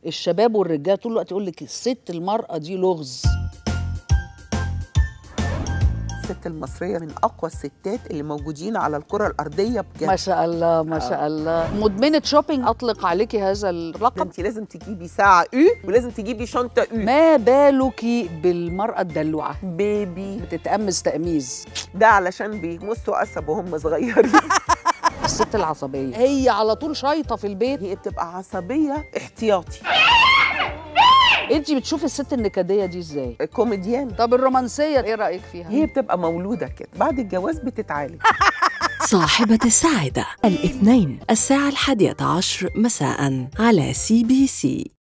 الشباب والرجاله طول الوقت يقول لك الست المراه دي لغز الست المصريه من اقوى الستات اللي موجودين على الكره الارضيه بجد ما شاء الله ما شاء الله مدمنه شوبينج اطلق عليكي هذا ده اللقب انت لازم تجيبي ساعه او ولازم تجيبي شنطه او ما بالك بالمراه الدلوعه بيبي بتتأمز تأميز ده علشان بيمصوا قصب وهم صغيرين الست العصبيه هي على طول شايطه في البيت هي بتبقى عصبيه احتياطي انت بتشوفي الست النكديه دي ازاي كوميديان طب الرومانسيه ايه رايك فيها هي بتبقى مولوده كده بعد الجواز بتتعالج صاحبة السعادة الاثنين الساعة الحادية عشر مساء على سي بي سي